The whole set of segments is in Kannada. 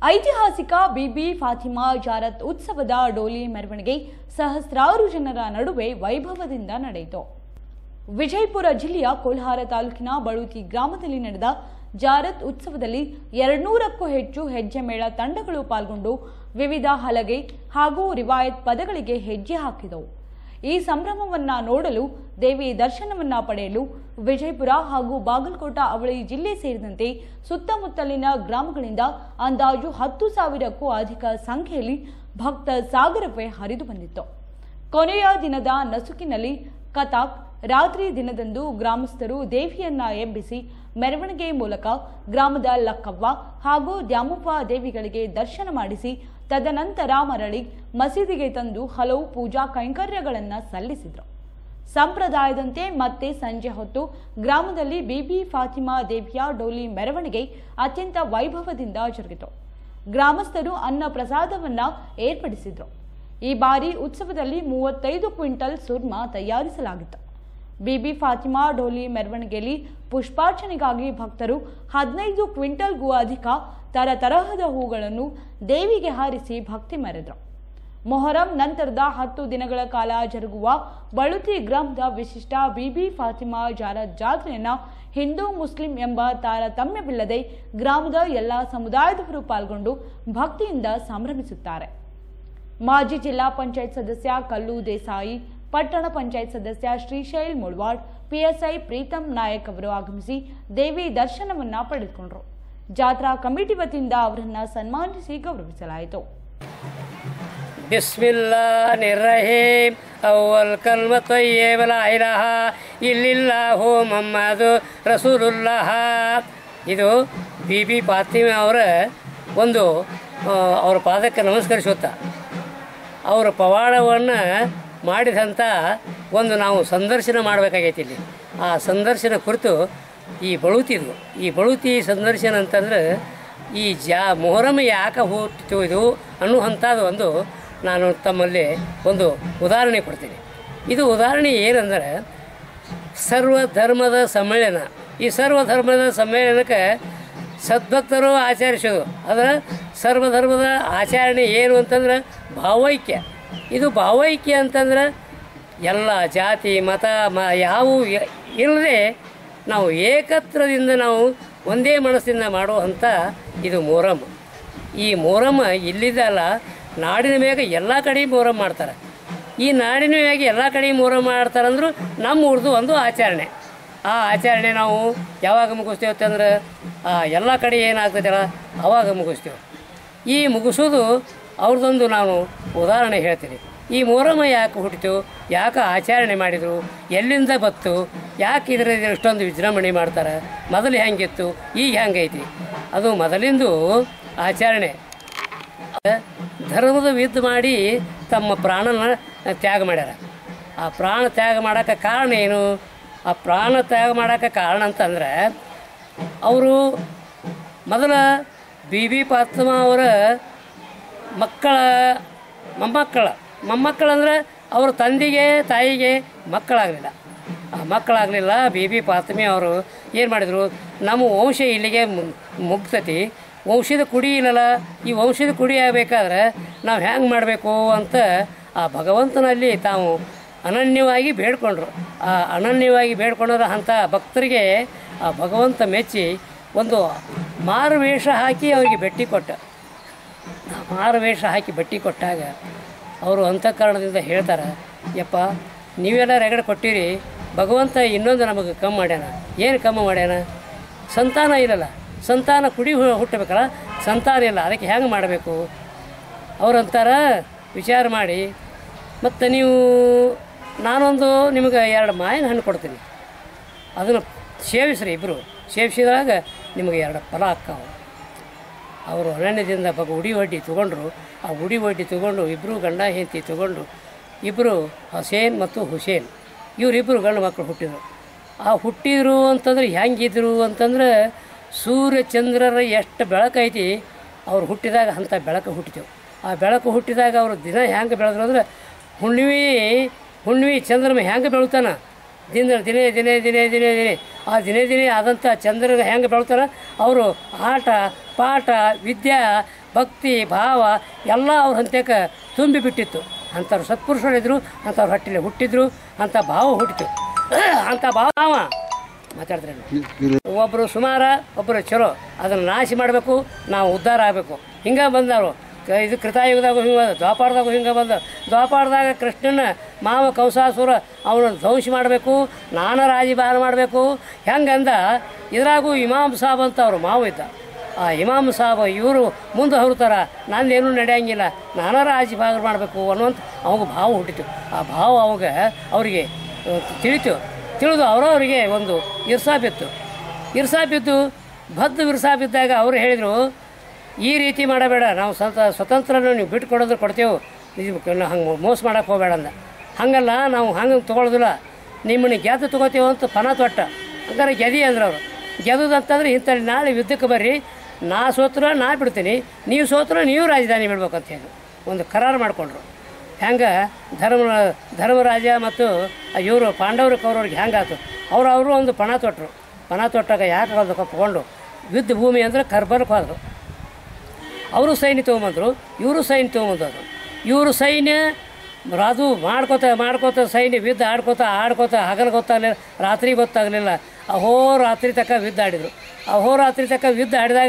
ಐತಿಹಾಸಿಕ ಬಿಬಿ ಫಾತಿಮಾ ಜಾರತ್ ಉತ್ಸವದ ಡೋಲಿ ಮೆರವಣಿಗೆ ಸಹಸ್ರಾರು ಜನರ ನಡುವೆ ವೈಭವದಿಂದ ನಡೆಯಿತು ವಿಜಯಪುರ ಜಿಲ್ಲೆಯ ಕೋಲ್ಹಾರ ತಾಲೂಕಿನ ಬಳುತಿ ಗ್ರಾಮದಲ್ಲಿ ನಡೆದ ಜಾರತ್ ಉತ್ಸವದಲ್ಲಿ ಎರಡ್ನೂರಕ್ಕೂ ಹೆಚ್ಚು ಹೆಜ್ಜೆ ಮೇಳ ತಂಡಗಳು ಪಾಲ್ಗೊಂಡು ವಿವಿಧ ಹಲಗೆ ಹಾಗೂ ರಿವಾಯತ್ ಪದಗಳಿಗೆ ಹೆಜ್ಜೆ ಹಾಕಿದವು ಈ ಸಂಭ್ರಮವನ್ನ ನೋಡಲು ದೇವಿ ದರ್ಶನವನ್ನ ಪಡೆಯಲು ವಿಜಯಪುರ ಹಾಗೂ ಬಾಗಲಕೋಟ ಅವಳಿ ಜಿಲ್ಲೆ ಸೇರಿದಂತೆ ಸುತ್ತಮುತ್ತಲಿನ ಗ್ರಾಮಗಳಿಂದ ಅಂದಾಜು ಹತ್ತು ಸಾವಿರಕ್ಕೂ ಅಧಿಕ ಸಂಖ್ಯೆಯಲ್ಲಿ ಭಕ್ತ ಸಾಗರವೇ ಹರಿದು ಬಂದಿತ್ತು ಕೊನೆಯ ದಿನದ ನಸುಕಿನಲ್ಲಿ ಕತಾಕ್ ರಾತ್ರಿ ದಿನದಂದು ಗ್ರಾಮಸ್ಥರು ದೇವಿಯನ್ನ ಎಬ್ಬಿಸಿ ಮೆರವಣಿಗೆ ಮೂಲಕ ಗ್ರಾಮದ ಲಕ್ಕವ್ವ ಹಾಗೂ ದ್ಯಾಮವ್ವ ದೇವಿಗಳಿಗೆ ದರ್ಶನ ಮಾಡಿಸಿ ತದನಂತರ ಮರಳಿ ಮಸೀದಿಗೆ ತಂದು ಹಲವು ಪೂಜಾ ಕೈಂಕರ್ಯಗಳನ್ನ ಸಲ್ಲಿಸಿದ್ರು ಸಂಪ್ರದಾಯದಂತೆ ಮತ್ತೆ ಸಂಜೆ ಹೊತ್ತು ಗ್ರಾಮದಲ್ಲಿ ಬಿಬಿ ಫಾತಿಮಾ ದೇವಿಯ ಡೋಲಿ ಮೆರವಣಿಗೆ ಅತ್ಯಂತ ವೈಭವದಿಂದ ಜರುಗಿತು ಗ್ರಾಮಸ್ಥರು ಅನ್ನ ಪ್ರಸಾದವನ್ನ ಏರ್ಪಡಿಸಿದ್ರು ಈ ಬಾರಿ ಉತ್ಸವದಲ್ಲಿ ಮೂವತ್ತೈದು ಕ್ವಿಂಟಲ್ ಸುರ್ಮ ತಯಾರಿಸಲಾಗಿತ್ತು ಬಿಬಿ ಫಾತಿಮಾ ಡೋಲಿ ಮೆರವಣಿಗೆಯಲ್ಲಿ ಪುಷ್ಪಾರ್ಚನೆಗಾಗಿ ಭಕ್ತರು ಹದಿನೈದು ಕ್ವಿಂಟಲ್ಗೂ ಅಧಿಕ ತರತರಹದ ಹೂಗಳನ್ನು ದೇವಿಗೆ ಹಾರಿಸಿ ಭಕ್ತಿ ಮೆರೆದರು ಮೊಹರಂ ನಂತರದ ಹತ್ತು ದಿನಗಳ ಕಾಲ ಜರುಗುವ ಬಳುತಿ ಗ್ರಾಮದ ವಿಶಿಷ್ಟ ಬಿಬಿ ಫಾತಿಮಾ ಜಾರತ್ ಜಾತ್ರೆಯನ್ನ ಹಿಂದೂ ಮುಸ್ಲಿಂ ಎಂಬ ತಾರತಮ್ಯವಿಲ್ಲದೆ ಗ್ರಾಮದ ಎಲ್ಲ ಸಮುದಾಯದವರು ಪಾಲ್ಗೊಂಡು ಭಕ್ತಿಯಿಂದ ಸಂಭ್ರಮಿಸುತ್ತಾರೆ ಮಾಜಿ ಜಿಲ್ಲಾ ಪಂಚಾಯತ್ ಸದಸ್ಯ ಕಲ್ಲು ದೇಸಾಯಿ ಪಟ್ಟಣ ಪಂಚಾಯತ್ ಸದಸ್ಯ ಶ್ರೀಶೈಲ್ ಮುಳ್ವಾಡ್ ಪಿಎಸ್ಐ ಪ್ರೀತಂ ನಾಯಕ್ ಅವರು ಆಗಮಿಸಿ ದೇವಿ ದರ್ಶನವನ್ನ ಪಡೆದುಕೊಂಡರು ಜಾತ್ರಾ ಕಮಿಟಿ ವತಿಯಿಂದ ಅವರನ್ನ ಸನ್ಮಾನಿಸಿ ಗೌರವಿಸಲಾಯಿತು ಬಿಸ್ಮಿಲ್ಲಾಹಿರ್ರಹೀಮ್ ಅವ್ವಲ್ ಕಲ್ಮ ತೊಯ್ಯೇಬ ಲಾ ಇಲಾಹ ಇಲ್ಲಿಲ್ಲಾಹು ಮೊಹಮ್ಮದು ರಸೂಲುಲ್ಲಾಹ ಇದು ಬಿ ಬಿ ಫಾತಿಮೆ ಅವರ ಒಂದು ಆ, ಅವರ ಪಾದಕ್ಕೆ ನಮಸ್ಕರಿಸುತ್ತಾ ಅವರ ಪವಾಡವನ್ನು ಮಾಡಿದಂಥ ಒಂದು ನಾವು ಸಂದರ್ಶನ ಮಾಡಬೇಕಾಗೈತಿ ಇಲ್ಲಿ ಆ ಸಂದರ್ಶನ ಕುರಿತು ಈ ಬಳುತಿದು ಈ ಬಳುತಿ ಸಂದರ್ಶನ ಅಂತಂದ್ರೆ ಈ ಜಾ ಮೊಹರಮ ಯಾಕೆ ಹುಟ್ಟಿತು ಇದು ಅನ್ನುವಂಥದ್ದು ಒಂದು ನಾನು ತಮ್ಮಲ್ಲಿ ಒಂದು ಉದಾಹರಣೆ ಕೊಡ್ತೀನಿ ಇದು ಉದಾಹರಣೆ ಏನಂದರೆ ಸರ್ವ ಧರ್ಮದ ಸಮ್ಮೇಳನ ಈ ಸರ್ವ ಧರ್ಮದ ಸಮ್ಮೇಳನಕ್ಕೆ ಸದ್ಭಕ್ತರು ಆಚರಿಸೋದು ಅದರ ಸರ್ವಧರ್ಮದ ಆಚರಣೆ ಏನು ಅಂತಂದ್ರೆ ಭಾವೈಕ್ಯ ಇದು ಭಾವೈಕ್ಯ ಅಂತಂದ್ರೆ ಎಲ್ಲ ಜಾತಿ ಮತ ಮ ಯಾವ ಇಲ್ಲದೆ ನಾವು ಏಕತ್ರದಿಂದ ನಾವು ಒಂದೇ ಮನಸ್ಸಿಂದ ಮಾಡುವಂಥ ಇದು ಮೊಹರಮ್ ಈ ಮೊಹರಮ್ ಇಲ್ಲಿದ್ದಲ್ಲ ನಾಡಿನ ಮ್ಯಾಗ ಎಲ್ಲ ಕಡೆ ಮೊಹರಮ್ ಮಾಡ್ತಾರೆ ಈ ನಾಡಿನ ಮ್ಯಾಗ ಎಲ್ಲ ಕಡೆ ಮೊಹರಮ್ ಮಾಡ್ತಾರಂದ್ರು ನಮ್ಮ ಊರ್ದು ಒಂದು ಆಚರಣೆ ಆ ಆಚರಣೆ ನಾವು ಯಾವಾಗ ಮುಗಿಸ್ತೇವೆ ಅಂತಂದ್ರೆ ಆ ಎಲ್ಲ ಕಡೆ ಏನಾಗ್ತದಲ್ಲ ಅವಾಗ ಮುಗಿಸ್ತೇವೆ ಈ ಮುಗಿಸೋದು ಅವ್ರದ್ದೊಂದು ನಾನು ಉದಾಹರಣೆ ಹೇಳ್ತೀನಿ ಈ ಮೊಹರಮ ಯಾಕೆ ಹುಟ್ಟಿತು ಯಾಕೆ ಆಚರಣೆ ಮಾಡಿದರು ಎಲ್ಲಿಂದ ಬತ್ತು ಯಾಕೆ ಇದರ ಇಷ್ಟೊಂದು ವಿಜೃಂಭಣೆ ಮಾಡ್ತಾರೆ ಮೊದಲು ಹೆಂಗಿತ್ತು ಈಗ ಹೆಂಗೈತಿ ಅದು ಮೊದಲಿಂದು ಆಚರಣೆ ಧರ್ಮದ ಯುದ್ಧ ಮಾಡಿ ತಮ್ಮ ಪ್ರಾಣನ ತ್ಯಾಗ ಮಾಡ್ಯಾರ ಆ ಪ್ರಾಣ ತ್ಯಾಗ ಮಾಡೋಕ್ಕೆ ಕಾರಣ ಏನು ಆ ಪ್ರಾಣ ತ್ಯಾಗ ಮಾಡೋಕ್ಕೆ ಕಾರಣ ಅಂತಂದ್ರೆ ಅವರು ಮೊದಲ ಬಿ ಬಿ ಫಾತಿಮಾ ಅವರ ಮಕ್ಕಳ ಮೊಮ್ಮಕ್ಕಳ ಮೊಮ್ಮಕ್ಕಳಂದ್ರೆ ಅವ್ರ ತಂದೆಗೆ ತಾಯಿಗೆ ಮಕ್ಕಳಾಗಲಿಲ್ಲ ಆ ಮಕ್ಕಳಾಗಲಿಲ್ಲ ಬಿ ಬಿ ಫಾತಿಮೆ ಅವರು ಏನು ಮಾಡಿದರು ನಮ್ಮ ವಂಶ ಇಲ್ಲಿಗೆ ಮು- ಮುಗ್ತತಿ ವಂಶದ ಕುಡಿ ಇಲ್ಲಲ್ಲ ಈ ವಂಶದ ಕುಡಿ ಆಗಬೇಕಾದ್ರೆ ನಾವು ಹ್ಯಾಂಗೆ ಮಾಡಬೇಕು ಅಂತ ಆ ಭಗವಂತನಲ್ಲಿ ತಾವು ಅನನ್ಯವಾಗಿ ಬೇಡ್ಕೊಂಡ್ರು ಆ ಅನನ್ಯವಾಗಿ ಬೇಡ್ಕೊಂಡ್ರ ಅಂಥ ಭಕ್ತರಿಗೆ ಆ ಭಗವಂತ ಮೆಚ್ಚಿ ಒಂದು ಮಾರು ವೇಷ ಹಾಕಿ ಅವರಿಗೆ ಭೇಟಿ ಕೊಟ್ಟ ಆ ಮಾರು ವೇಷ ಹಾಕಿ ಬಟ್ಟೆ ಕೊಟ್ಟಾಗ ಅವರು ಅಂತಃಕರಣದಿಂದ ಹೇಳ್ತಾರೆ ಯಪ್ಪ ನೀವೆಲ್ಲ ರಗಡೆ ಕೊಟ್ಟಿರಿ ಭಗವಂತ ಇನ್ನೊಂದು ನಮಗೆ ಕಮ್ಮಿ ಮಾಡ್ಯಾನ ಏನು ಕಮ್ಮಿ ಮಾಡ್ಯಾನ ಸಂತಾನ ಇಲ್ಲಲ್ಲ ಸಂತಾನ ಕುಡಿ ಹು- ಹುಟ್ಟಬೇಕಲ್ಲ ಸಂತಾನ ಇಲ್ಲ ಅದಕ್ಕೆ ಹೆಂಗೆ ಮಾಡಬೇಕು ಅವ್ರಂತಾರ ವಿಚಾರ ಮಾಡಿ ಮತ್ತು ನೀವು ನಾನೊಂದು ನಿಮಗೆ ಎರಡು ಮಾವಿನ ಹಣ್ಣು ಕೊಡ್ತೀನಿ ಅದನ್ನು ಸೇವಿಸ್ರಿ ಇಬ್ಬರು ಸೇವಿಸಿದಾಗ ನಿಮಗೆ ಎರಡು ಫಲ ಆಕ್ಕಾವು ಅವರು ಅರಣ್ಯದಿಂದ ಬಗ ಉಡಿ ಒಡ್ಡಿ ತೊಗೊಂಡ್ರು ಆ ಉಡಿ ಒಡ್ಡಿ ತೊಗೊಂಡು ಇಬ್ಬರು ಗಂಡ ಹೆಂಡತಿ ತೊಗೊಂಡು ಇಬ್ಬರು ಹಸೇನ್ ಮತ್ತು ಹುಸೇನ್ ಇವರಿಬ್ಬರು ಗಂಡು ಮಕ್ಕಳು ಹುಟ್ಟಿದರು ಆ ಹುಟ್ಟಿದ್ರು ಅಂತಂದ್ರೆ ಹೆಂಗಿದ್ರು ಅಂತಂದ್ರೆ ಸೂರ್ಯ ಚಂದ್ರರ ಎಷ್ಟು ಬೆಳಕೈತಿ ಅವ್ರು ಹುಟ್ಟಿದಾಗ ಅಂಥ ಬೆಳಕು ಹುಟ್ಟಿದೆವು ಆ ಬೆಳಕು ಹುಟ್ಟಿದಾಗ ಅವರು ದಿನ ಹೆಂಗೆ ಬೆಳೆದ್ರು ಅಂದ್ರೆ ಹುಣ್ಣಿಮೆ ಹುಣ್ಣಿಮೆ ಚಂದ್ರಮ ಹೆಂಗೆ ಬೆಳಿತಾನ ದಿನ ದಿನೇ ದಿನೇ ದಿನೇ ದಿನೇ ದಿನೇ ಆ ದಿನೇ ದಿನೇ ಆದಂಥ ಚಂದ್ರನ ಹೆಂಗೆ ಬೆಳ್ತಾರ ಅವರು ಆಟ ಪಾಠ ವಿದ್ಯಾ ಭಕ್ತಿ ಭಾವ ಎಲ್ಲ ಅವ್ರ ಹಂತಕ್ಕೆ ತುಂಬಿ ಬಿಟ್ಟಿತ್ತು ಅಂಥವ್ರು ಸತ್ಪುರುಷರಿದ್ರು ಅಂಥವ್ರ ಹಟ್ಟಿಲಿ ಹುಟ್ಟಿದ್ರು ಅಂಥ ಭಾವ ಹುಟ್ಟಿತು ಅಂಥ ಭಾವ ಮಾತಾಡ್ತಾರೆ ಒಬ್ಬರು ಸುಮಾರ ಒಬ್ಬರು ಚಲೋ ಅದನ್ನು ನಾಶ ಮಾಡಬೇಕು ನಾವು ಉದ್ಧಾರ ಆಗಬೇಕು ಹಿಂಗೆ ಬಂದವರು ಕ- ಇದು ಕೃತಾಯುಗದಾಗ ಹಿಂಗೆ ಬಂದ ದ್ವಾಪಾರದಾಗ ಹಿಂಗೆ ಬಂದ ದ್ವಾಪಾರದಾಗ ಕೃಷ್ಣನ ಮಾವ ಕೌಸಾಸುರ ಅವನ ಧ್ವಂಸ ಮಾಡಬೇಕು ನಾನ ರಾಜಿಭಾರ ಮಾಡಬೇಕು ಹೆಂಗಂದ ಇದ್ರಾಗೂ ಇಮಾಮ್ ಸಾಬ್ ಅಂತ ಅವ್ರು ಮಾವ ಇದ್ದ ಆ ಇಮಾಮ್ ಸಾಬ್ ಇವರು ಮುಂದೆ ಹೊರತಾರ ನಂದೇನೂ ನಡೆಯಂಗಿಲ್ಲ ನಾನ ರಾಜಿಭಾಗ ಮಾಡಬೇಕು ಅನ್ನುವಂಥ ಅವಾಗ ಭಾವ ಹುಟ್ಟಿತು ಆ ಭಾವ ಅವಾಗ ಅವರಿಗೆ ತಿಳಿತು ತಿಳಿದು ಅವರವರಿಗೆ ಒಂದು ಇರ್ಸಾ ಬಿತ್ತು ಇರ್ಸಾ ಬಿದ್ದು ಬದ್ಧ ಇರ್ಸಾ ಬಿದ್ದಾಗ ಅವರು ಹೇಳಿದರು ಈ ರೀತಿ ಮಾಡಬೇಡ ನಾವು ಸ್ವತ ಸ್ವತಂತ್ರನ ನೀವು ಬಿಟ್ಟು ಕೊಡೋದ್ರೆ ಕೊಡ್ತೇವೆ ನೀವು ಹಂಗೆ ಮೋಸ ಮಾಡಕ್ಕೆ ಹೋಗಬೇಡ ಅಂದ ಹಂಗಲ್ಲ ನಾವು ಹಂಗೆ ತೊಗೊಳೋದಿಲ್ಲ ನಿಮ್ಮನ್ನ ಗೆದ್ದು ತೊಗೋತೀವಿ ಅಂತ ಪಣ ತೊಟ್ಟ ಹಂಗಾರೆ ಗೆದಿ ಅಂದ್ರೆ ಅವರು ಗೆದುದಂತಂದ್ರೆ ಇಂಥಲ್ಲಿ ನಾಳೆ ಯುದ್ಧಕ್ಕೆ ಬರ್ರಿ ನಾ ಸೋತ್ರ ನಾ ಬಿಡ್ತೀನಿ ನೀವು ಸೋತ್ರ ನೀವು ರಾಜಧಾನಿ ಬಿಡ್ಬೇಕು ಅಂತ ಹೇಳಿ ಒಂದು ಕರಾರು ಮಾಡಿಕೊಂಡ್ರು ಹೆಂಗೆ ಧರ್ಮ ಧರ್ಮರಾಜ ಮತ್ತು ಇವರು ಪಾಂಡವರು ಕೌರವ್ರಿಗೆ ಹೆಂಗಾತು ಅವ್ರು ಅವರು ಒಂದು ಪಣ ತೊಟ್ಟರು ಪಣ ತೊಟ್ಟಾಗ ಯಾಕೆ ಅದು ಕಪ್ಕೊಂಡು ಯುದ್ಧ ಭೂಮಿ ಅಂದರೆ ಕರ್ಬರ್ಕ್ ಹೋದರು ಅವರು ಸೈನ್ಯ ತೊಗೊಂಬಂದರು ಇವರು ಸೈನ್ಯ ತೊಗೊಂಬಂದರು ಇವರು ಸೈನ್ಯ ಅದು ಮಾಡ್ಕೋತ ಮಾಡ್ಕೋತ ಸೈನ್ಯ ವಿದ್ದ ಆಡ್ಕೋತ ಆಡ್ಕೋತ ಹಗಲು ಗೊತ್ತಾಗಲಿಲ್ಲ ರಾತ್ರಿ ಗೊತ್ತಾಗಲಿಲ್ಲ ಅಹೋ ರಾತ್ರಿ ತಕ್ಕ ವಿದ್ದ ಆಡಿದರು ಅಹೋ ರಾತ್ರಿ ತಕ್ಕ ವಿದ್ದ ಆಡಿದಾಗ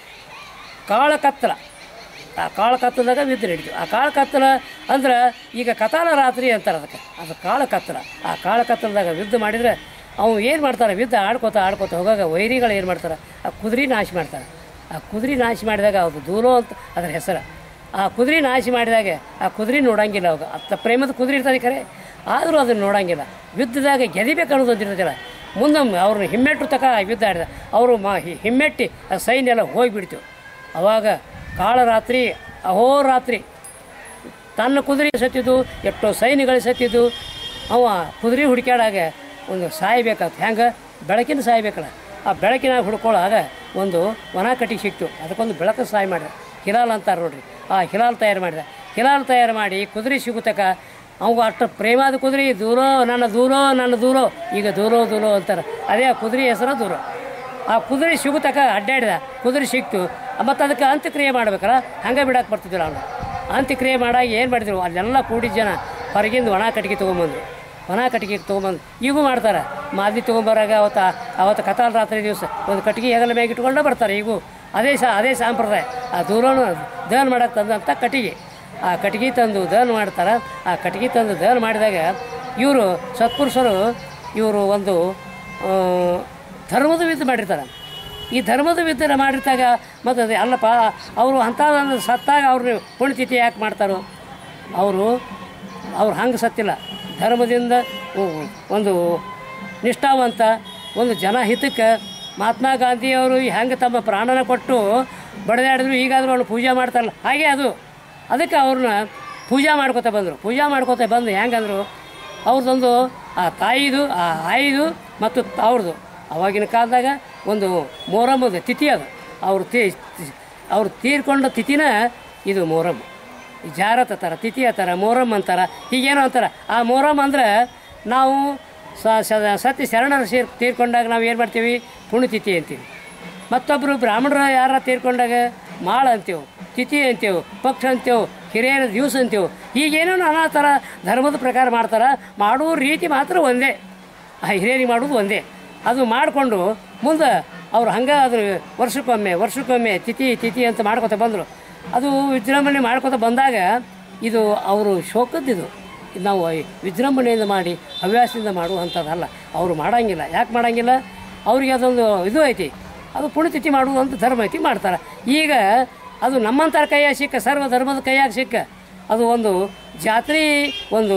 ಕಾಳ ಕತ್ತಲ ಆ ಕಾಳ ಕತ್ತಲದಾಗ ವಿದ್ದ ನಡೀತು ಆ ಕಾಳ ಕತ್ತಲ ಅಂದ್ರೆ ಈಗ ಕತಾಲ ರಾತ್ರಿ ಅಂತಾರೆ ಅದಕ್ಕೆ ಅದು ಕಾಳ ಕತ್ತಲ ಆ ಕಾಳ ಕತ್ತಲದಾಗ ವಿದ್ದ ಮಾಡಿದರೆ ಅವು ಏನು ಮಾಡ್ತಾರೆ ವಿದ್ದ ಆಡ್ಕೋತ ಆಡ್ಕೋತ ಹೋಗಾಗ ವೈರಿಗಳು ಏನು ಮಾಡ್ತಾರೆ ಆ ಕುದುರೆ ನಾಶ ಮಾಡ್ತಾರೆ ಆ ಕುದುರೆ ನಾಶ ಮಾಡಿದಾಗ ಅದು ದೂರೋ ಅಂತ ಅದರ ಹೆಸರು ಆ ಕುದುರೆ ನಾಶ ಮಾಡಿದಾಗ ಆ ಕುದುರೆ ನೋಡಂಗಿಲ್ಲ ಅವಾಗ ಅತ್ತ ಪ್ರೇಮದ ಕುದುರೆ ಇರ್ತದೆ ಖರೆ ಆದರೂ ಅದನ್ನು ನೋಡಂಗಿಲ್ಲ ಯುದ್ಧದಾಗ ಗೆದಿಬೇಕು ಅನ್ನೋದು ಒಂದು ಇರ್ತದಿಲ್ಲ ಮುಂದೆ ಅವ್ರನ್ನ ಹಿಮ್ಮೆಟ್ಟು ತಕ ಯುದ್ಧ ಆಡಿದ ಅವರು ಮಾ ಹಿ- ಹಿಮ್ಮೆಟ್ಟಿ ಆ ಸೈನ್ಯ ಎಲ್ಲ ಹೋಗಿಬಿಡ್ತು ಅವಾಗ ಕಾಳರಾತ್ರಿ ಅಹೋರಾತ್ರಿ ತನ್ನ ಕುದುರೆ ಸತ್ತಿದ್ದು ಎಷ್ಟೋ ಸೈನ್ಯಗಳು ಸತ್ತಿದ್ದು ಅವ ಕುದುರೆ ಹುಡುಕ್ಯಾಡಾಗ ಒಂದು ಸಾಯ್ಬೇಕಾತು ಹೆಂಗೆ ಬೆಳಕಿನ ಸಾಯ್ಬೇಕಲ್ಲ ಆ ಬೆಳಕಿನಾಗ ಹುಡ್ಕೊಳ್ಳಾಗ ಒಂದು ವನ ಕಟ್ಟಿಗೆ ಸಿಕ್ತು ಅದಕ್ಕೊಂದು ಬೆಳಕು ಸಹಾಯ ಮಾಡಿದ ಹಿಲಾಲ್ ಅಂತಾರೆ ನೋಡ್ರಿ ಆ ಹಿಲಾಲ್ ತಯಾರು ಮಾಡಿದ ಹಿಲಾಲ್ ತಯಾರು ಮಾಡಿ ಕುದುರೆ ಸಿಗುತ್ತಕ ಅವಾಗ ಅಷ್ಟು ಪ್ರೇಮಾದ ಕುದುರೆ ದೂರೋ ನನ್ನ ದೂರೋ ನನ್ನ ದೂರೋ ಈಗ ದೂರೋ ದೂರೋ ಅಂತಾರೆ ಅದೇ ಆ ಕುದುರೆ ಹೆಸರು ದೂರೋ ಆ ಕುದುರೆ ಸಿಗುತ್ತಕ ಅಡ್ಡಾಡಿದ ಕುದುರೆ ಸಿಕ್ತು ಮತ್ತು ಅದಕ್ಕೆ ಅಂತ್ಯಕ್ರಿಯೆ ಮಾಡ್ಬೇಕಲ್ಲ ಹಂಗೆ ಬಿಡಕ್ಕೆ ಬರ್ತಿದ್ದಿಲ್ಲ ಅವನು ಅಂತ್ಯಕ್ರಿಯೆ ಮಾಡಾಗ ಏನು ಮಾಡಿದ್ರು ಅಲ್ಲೆಲ್ಲ ಕೂಡಿದ ಜನ ಹೊರಗಿಂದ ಒಣ ಕಟ್ಟಿಗೆ ತೊಗೊಂಬಂದ್ರು ಒಣ ಕಟ್ಟಿಗೆ ತೊಗೊಂಬಂದು ಈಗೂ ಮಾಡ್ತಾರೆ ಮಾದಲಿ ತೊಗೊಂಬರಾಗ ಅವತ್ತು ಅವತ್ತು ಕತಾಲ್ ರಾತ್ರಿ ದಿವಸ ಒಂದು ಕಟ್ಟಿಗೆ ಹೆಗಲ ಮ್ಯಾಗ ಇಟ್ಕೊಂಡು ಬರ್ತಾರೆ ಈಗೂ ಅದೇ ಸಹ ಅದೇ ಸಂಪ್ರದಾಯ ಆ ದೂರನು ದಹನ ಮಾಡಕ್ಕೆ ತಂದಂಥ ಕಟ್ಟಿಗೆ ಆ ಕಟ್ಟಿಗೆ ತಂದು ದಹನ ಮಾಡ್ತಾರೆ ಆ ಕಟ್ಟಿಗೆ ತಂದು ದಹನ ಮಾಡಿದಾಗ ಇವರು ಸತ್ಪುರುಷರು ಇವರು ಒಂದು ಆ, ಧರ್ಮದ ವಿದ್ಯೆ ಮಾಡಿರ್ತಾರೆ ಈ ಧರ್ಮದ ವಿದ್ಯೆ ಮಾಡಿರ್ತಾಗ ಮತ್ತು ಅದೇ ಅಲ್ಲಪ್ಪ ಅವರು ಅಂಥ ಸತ್ತಾಗ ಅವ್ರನ್ನ ಪುಣ್ಯತಿಥಿ ಯಾಕೆ ಮಾಡ್ತಾರೋ ಅವರು ಅವ್ರು ಹಂಗೆ ಸತ್ತಿಲ್ಲ ಧರ್ಮದಿಂದ ಉ- ಒಂದು ನಿಷ್ಠಾವಂತ ಒಂದು ಜನಹಿತಕ್ಕೆ ಮಹಾತ್ಮ ಗಾಂಧಿಯವರು ಹೆಂಗೆ ತಮ್ಮ ಪ್ರಾಣನ ಕೊಟ್ಟು ಬಡಿದಾಡಿದ್ರು ಈಗಾದರೂ ಅವ್ರು ಪೂಜೆ ಮಾಡ್ತಾರಲ್ಲ ಹಾಗೆ ಅದು ಅದಕ್ಕೆ ಅವ್ರನ್ನ ಪೂಜಾ ಮಾಡ್ಕೊತ ಬಂದರು ಪೂಜಾ ಮಾಡ್ಕೊತ ಬಂದು ಹೆಂಗಂದ್ರು ಅವ್ರದ್ದೊಂದು ಆ ತಾಯಿದು ಆ ಆಯಿದು ಮತ್ತು ಅವ್ರದ್ದು ಅವಾಗಿನ ಕಾಲದಾಗ ಒಂದು ಮೊಹರಮ್ಮದ ತಿಥಿ ಅದು ಅವ್ರು ತೀ ಅವ್ರು ತೀರ್ಕೊಂಡ ತಿಥಿನ ಇದು ಮೊಹರಮ್ ಈ ಜಾರತ್ ಅಂತಾರ ತಿಥಿ ಅಂತಾರ ಮೊಹರಮ್ ಅಂತಾರ ಹೀಗೇನೋ ಅಂತಾರ ಆ ಮೊಹರಮ್ ಅಂದ್ರೆ ನಾವು ಸ- ಸ- ಸತ್ಯ ಶರಣರು ಸೇರಿ ತೀರ್ಕೊಂಡಾಗ ನಾವು ಏನು ಮಾಡ್ತೀವಿ ಪುಣ್ಯತಿಥಿ ಅಂತೀವಿ ಮತ್ತೊಬ್ಬರು ಬ್ರಾಹ್ಮಣರು ಯಾರ ತೀರ್ಕೊಂಡಾಗ ಮಾಳ ಅಂತೇವು ತಿಥಿ ಅಂತೇವು ಪಕ್ಷ ಅಂತೇವು ಹಿರಿಯರ ದಿವಸ ಅಂತೇವು ಹೀಗೇನೋ ನಾನಾ ಥರ ಧರ್ಮದ ಪ್ರಕಾರ ಮಾಡ್ತಾರೆ ಮಾಡೋ ರೀತಿ ಮಾತ್ರ ಒಂದೇ ಆ ಹಿರಿಯರಿಗೆ ಮಾಡೋದು ಒಂದೇ ಅದು ಮಾಡಿಕೊಂಡು ಮುಂದೆ ಅವ್ರು ಹಂಗೆ ಅದ್ರ ವರ್ಷಕ್ಕೊಮ್ಮೆ ವರ್ಷಕ್ಕೊಮ್ಮೆ ತಿಥಿ ತಿಥಿ ಅಂತ ಮಾಡ್ಕೊತ ಬಂದರು ಅದು ವಿಜೃಂಭಣೆ ಮಾಡ್ಕೊತ ಬಂದಾಗ ಇದು ಅವರು ಶೋಕದ್ದಿದು ಇದು ನಾವು ವಿಜೃಂಭಣೆಯಿಂದ ಮಾಡಿ ಹವ್ಯಾಸದಿಂದ ಮಾಡುವಂಥದ್ದಲ್ಲ ಅವರು ಮಾಡಂಗಿಲ್ಲ ಯಾಕೆ ಮಾಡಂಗಿಲ್ಲ ಅವ್ರಿಗೆ ಅದೊಂದು ಇದು ಐತಿ ಅದು ಪುಣ್ಯತಿಥಿ ಮಾಡುವುದು ಅಂತ ಧರ್ಮ ಐತಿ ಮಾಡ್ತಾರೆ ಈಗ ಅದು ನಮ್ಮಂಥರ ಕೈಯಾಗ ಸಿಕ್ಕ ಸರ್ವ ಧರ್ಮದ ಕೈಯಾಗ ಸಿಕ್ಕ ಅದು ಒಂದು ಜಾತ್ರೆ ಒಂದು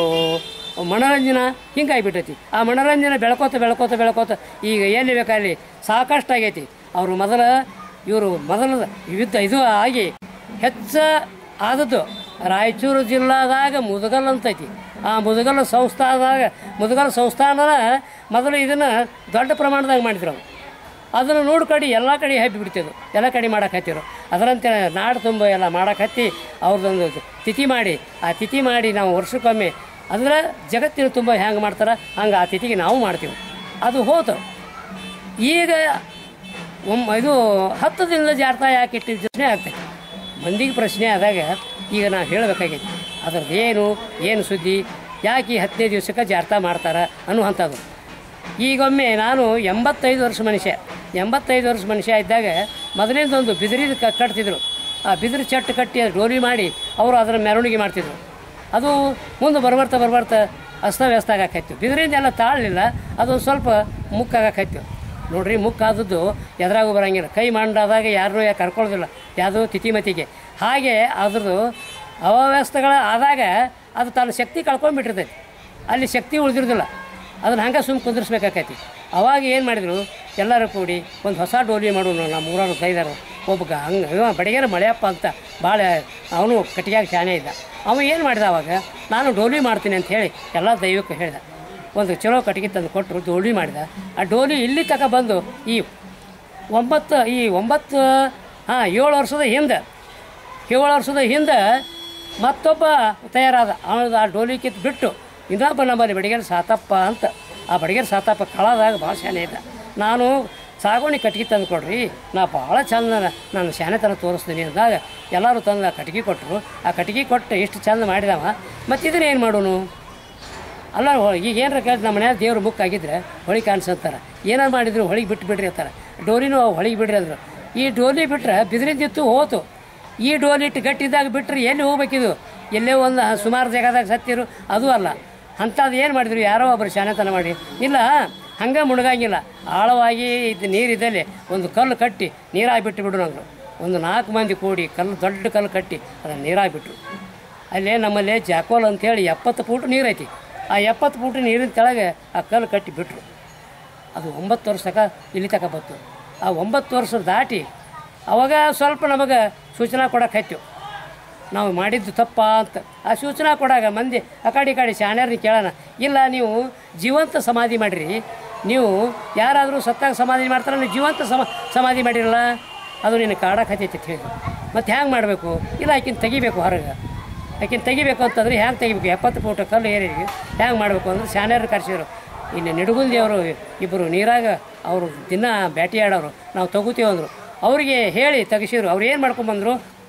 ಮನೋರಂಜನೆ ಹಿಂಗಾಗಿಬಿಟ್ಟೈತಿ ಆ ಮನೋರಂಜನೆ ಬೆಳ್ಕೋತ ಬೆಳ್ಕೋತ ಬೆಳ್ಕೋತ ಈಗ ಎಲ್ಲಿ ಬೇಕಾಗಲಿ ಸಾಕಷ್ಟು ಆಗೈತಿ ಅವರು ಮೊದಲ ಇವರು ಮೊದಲ ಯುದ್ಧ ಇದು ಆಗಿ ಹೆಚ್ಚ ಆದದ್ದು ರಾಯಚೂರು ಜಿಲ್ಲಾದಾಗ ಮುದಗಲ್ ಅಂತೈತಿ ಆ ಮುದಗಲ್ ಸಂಸ್ಥಾನದಾಗ ಮುದಗಲ್ ಸಂಸ್ಥಾನದ ಮೊದಲು ಇದನ್ನು ದೊಡ್ಡ ಪ್ರಮಾಣದಾಗ ಮಾಡಿದ್ರು ಅವ್ರು ಅದನ್ನು ನೋಡಿ ಕಡೆ ಎಲ್ಲ ಕಡೆ ಹಬ್ಬಿ ಬಿಡ್ತಿದ್ರು ಎಲ್ಲ ಕಡೆ ಮಾಡಕ್ಕೆ ಹತ್ತಿರು ಅದರಂತೆ ನಾಡು ತುಂಬ ಎಲ್ಲ ಮಾಡಕ್ಕೆ ಹತ್ತಿ ಅವ್ರದ್ದೊಂದು ತಿಥಿ ಮಾಡಿ ಆ ತಿಥಿ ಮಾಡಿ ನಾವು ವರ್ಷಕ್ಕೊಮ್ಮೆ ಅಂದ್ರೆ ಜಗತ್ತಿನ ತುಂಬ ಹೆಂಗೆ ಮಾಡ್ತಾರೆ ಹಂಗೆ ಆ ತಿಥಿಗೆ ನಾವು ಮಾಡ್ತೀವಿ ಅದು ಹೋತು ಈಗ ಒಮ್ಮ ಇದು ಹತ್ತು ದಿನದ ಜಾರ್ತಾ ಯಾಕೆ ಇಟ್ಟಿದ್ದ ಯೋಚನೆ ಆಗ್ತೈತೆ ಮಂದಿಗೆ ಪ್ರಶ್ನೆ ಆದಾಗ ಈಗ ನಾವು ಹೇಳಬೇಕಾಗೈತಿ ಅದ್ರದ್ದು ಏನು ಏನು ಸುದ್ದಿ ಯಾಕೆ ಈ ಹತ್ತನೇ ದಿವಸಕ್ಕೆ ಜಾರ್ತಾ ಮಾಡ್ತಾರೆ ಅನ್ನುವಂಥದ್ದು ಈಗೊಮ್ಮೆ ನಾನು ಎಂಬತ್ತೈದು ವರ್ಷ ಮನುಷ್ಯ ಎಂಬತ್ತೈದು ವರ್ಷ ಮನುಷ್ಯ ಇದ್ದಾಗ ಮೊದಲಿಂದೊಂದು ಬಿದಿರಿದ ಕ ಕಟ್ತಿದ್ರು ಆ ಬಿದಿರು ಚಟ್ಟು ಕಟ್ಟಿ ಅದು ಡೋಲಿ ಮಾಡಿ ಅವರು ಅದರ ಮೆರವಣಿಗೆ ಮಾಡ್ತಿದ್ರು ಅದು ಮುಂದೆ ಬರ್ಬರ್ತಾ ಬರ್ಬರ್ತಾ ಅಸ್ತವ್ಯಸ್ತ ಆಗಾಕೈತು ಬಿದಿರಿಂದ ಎಲ್ಲ ತಾಳಲಿಲ್ಲ ಅದು ಸ್ವಲ್ಪ ಮುಕ್ಕಾಗಾಕೈತು ನೋಡ್ರಿ ಮುಕ್ಕಾದದ್ದು ಎದುರಾಗೂ ಬರಂಗಿಲ್ಲ ಕೈ ಮಂಡಾದಾಗ ಯಾರನ್ನೂ ಯಾಕೆ ಕರ್ಕೊಳ್ಳೋದಿಲ್ಲ ಯಾವುದೋ ತಿಥಿಮತಿಗೆ ಹಾಗೆ ಅದ್ರದ್ದು ಅವ್ಯವಸ್ಥೆಗಳ ಆದಾಗ ಅದು ತನ್ನ ಶಕ್ತಿ ಕಳ್ಕೊಂಡ್ಬಿಟ್ಟಿರ್ತೈತಿ ಅಲ್ಲಿ ಶಕ್ತಿ ಉಳಿದಿರೋದಿಲ್ಲ ಅದನ್ನ ಹಂಗೆ ಸುಮ್ಮ ಕುಂದಿರ್ಸ್ಬೇಕಾಕೈತಿ ಅವಾಗ ಏನು ಮಾಡಿದ್ರು ಎಲ್ಲರೂ ಕೂಡಿ ಒಂದು ಹೊಸ ಡೋಲಿ ಮಾಡೋಣ ನಮ್ಮ ಊರವ್ರು ಕೈದಾರು ಒಬ್ಬ ಗ- ಹಂಗೆ ಇವ ಬಡಿಗೆರ ಮಳೆಯಪ್ಪ ಅಂತ ಭಾಳ ಅವನು ಕಟ್ಟಿಗೆಯಾಗ ಶಾನೆ ಇದ್ದ ಅವ ಏನು ಮಾಡಿದ ಅವಾಗ ನಾನು ಡೋಲಿ ಮಾಡ್ತೀನಿ ಅಂತ ಹೇಳಿ ಎಲ್ಲ ದೈವಕ್ಕೆ ಹೇಳಿದ ಒಂದು ಚಲೋ ಕಟ್ಟಿಗೆ ತಂದು ಕೊಟ್ಟರು ಡೋಲಿ ಮಾಡಿದ ಆ ಡೋಲಿ ಇಲ್ಲಿ ತಕ ಬಂದು ಈ ಒಂಬತ್ತು ಈ ಒಂಬತ್ತು ಹಾಂ ಏಳು ವರ್ಷದ ಹಿಂದೆ ಏಳು ವರ್ಷದ ಹಿಂದೆ ಮತ್ತೊಬ್ಬ ತಯಾರಾದ ಅವನದು ಆ ಡೋಲಿ ಕಿತ್ತು ಬಿಟ್ಟು ಇನ್ನೊಬ್ಬ ನಮ್ಮಲ್ಲಿ ಬಡಿಗೆರೆ ಸಾತಪ್ಪ ಅಂತ ಆ ಬಡಿಗೆರೆ ಸಾತಪ್ಪ ಕಳದಾಗ ಭಾಳ ಶಾನೆ ಇದ್ದ ನಾನು ಸಾಗೋಣಿ ಕಟ್ಗೆ ತಂದು ಕೊಡ್ರಿ ನಾ ಭಾಳ ಚಂದ ನಾನು ಶಾನೆತನ ತೋರಿಸ್ತೀನಿ ಅಂದಾಗ ಎಲ್ಲರೂ ತಂದು ಆ ಕಟ್ಗೆ ಕೊಟ್ಟರು ಆ ಕಟ್ಗೆ ಕೊಟ್ಟು ಇಷ್ಟು ಚಂದ ಮಾಡಿದವ ಮತ್ತು ಇದನ್ನ ಏನು ಮಾಡೋನು ಅಲ್ಲ ಹೊ- ಈಗ ಏನಾರ ಕೇಳಿ ನಮ್ಮ ಮನ್ಯಾಗ ದೇವ್ರ ಬುಕ್ ಆಗಿದ್ರೆ ಹೊಳಿಗೆ ಕಾಣಿಸಂತಾರೆ ಏನಾರು ಮಾಡಿದ್ರು ಹೊಳಿಗೆ ಬಿಟ್ಟು ಬಿಡ್ರಿ ಅಂತಾರೆ ಡೋಲಿನೂ ಹೊಳಿಗೆ ಬಿಡ್ರಿ ಅಂದರು ಈ ಡೋಲಿ ಬಿಟ್ರೆ ಬಿದಿರಿಂದಿತ್ತು ಹೋತು ಈ ಡೋಲಿ ಇಟ್ಟು ಗಟ್ಟಿದಾಗ ಬಿಟ್ಟರೆ ಎಲ್ಲಿ ಹೋಗ್ಬೇಕಿದು ಎಲ್ಲೇ ಒಂದು ಸುಮಾರು ಜಾಗದಾಗ ಸತ್ತಿರು ಅದು ಅಲ್ಲ ಅಂಥದ್ದು ಏನು ಮಾಡಿದ್ರು ಯಾರೋ ಒಬ್ಬರು ಶಾನೆತನ ಮಾಡಿ ಇಲ್ಲ ಹಂಗೆ ಮುಳುಗಂಗಿಲ್ಲ ಆಳವಾಗಿ ಇದು ನೀರಿದ್ದಲ್ಲಿ ಒಂದು ಕಲ್ಲು ಕಟ್ಟಿ ನೀರಾಗಿ ಬಿಟ್ಟು ಬಿಡು ನಂಗೆ ಒಂದು ನಾಲ್ಕು ಮಂದಿ ಕೂಡಿ ಕಲ್ಲು ದೊಡ್ಡ ಕಲ್ಲು ಕಟ್ಟಿ ಅದನ್ನು ನೀರಾಗಿ ಬಿಟ್ರು ಅಲ್ಲೇ ನಮ್ಮಲ್ಲಿ ಜಾಕೋಲ್ ಅಂತೇಳಿ ಎಪ್ಪತ್ತು ಫೂಟ್ ನೀರು ಐತಿ ಆ ಎಪ್ಪತ್ತು ಫೂಟ್ ನೀರಿನ ಕೆಳಗೆ ಆ ಕಲ್ಲು ಕಟ್ಟಿ ಬಿಟ್ರು ಅದು ಒಂಬತ್ತು ವರ್ಷ ತಕ ಇಲ್ಲಿ ತಕ ಬಂತು ಆ ಒಂಬತ್ತು ವರ್ಷ ದಾಟಿ ಅವಾಗ ಸ್ವಲ್ಪ ನಮಗೆ ಸೂಚನಾ ಕೊಡಕ್ಕೆ ಹತ್ತು ನಾವು ಮಾಡಿದ್ದು ತಪ್ಪ ಅಂತ ಆ ಸೂಚನಾ ಕೊಡಾಗ ಮಂದಿ ಆ ಕಡೆ ಈ ಕಡೆ ಶಾಣ್ಯರ್ನ ಕೇಳೋಣ ಇಲ್ಲ ನೀವು ಜೀವಂತ ಸಮಾಧಿ ಮಾಡಿರಿ ನೀವು ಯಾರಾದರೂ ಸತ್ತಾಗ ಸಮಾಧಿ ಮಾಡ್ತಾರೆ ನೀವು ಜೀವಂತ ಸಮ ಸಮಾಧಿ ಮಾಡಿರಲ್ಲ ಅದು ನಿನ್ನ ಕಾಡಕ್ಕೆ ಹತ್ತೈತಿ ಅಂತ ಹೇಳಿದ್ರು ಮತ್ತು ಹ್ಯಾಂಗೆ ಮಾಡಬೇಕು ಇಲ್ಲ ಆಕಿನ ತೆಗಿಬೇಕು ಹೊರಗೆ ಆಕಿನ ತೆಗಿಬೇಕು ಅಂತಂದ್ರೆ ಹ್ಯಾಂಗೆ ತೆಗಿಬೇಕು ಎಪ್ಪತ್ತು ಫೂಟ್ ಕಲ್ಲು ಏರಿಗೆ ಹ್ಯಾಂಗೆ ಮಾಡಬೇಕು ಅಂದ್ರೆ ಶಾನ್ಯರು ಕರೆಸಿದ್ರು ಇಲ್ಲಿ ನಿಡುಗುಂದಿ ಅವರು ಇಬ್ಬರು ನೀರಾಗ ಅವರು ದಿನ ಬ್ಯಾಟಿ ಆಡೋರು ನಾವು ತಗೋತೀವಿ ಅಂದರು ಅವರಿಗೆ ಹೇಳಿ ತೆಗಿಸಿದ್ರು ಅವ್ರು ಏನು ಮಾಡ್ಕೊಂಬಂದರು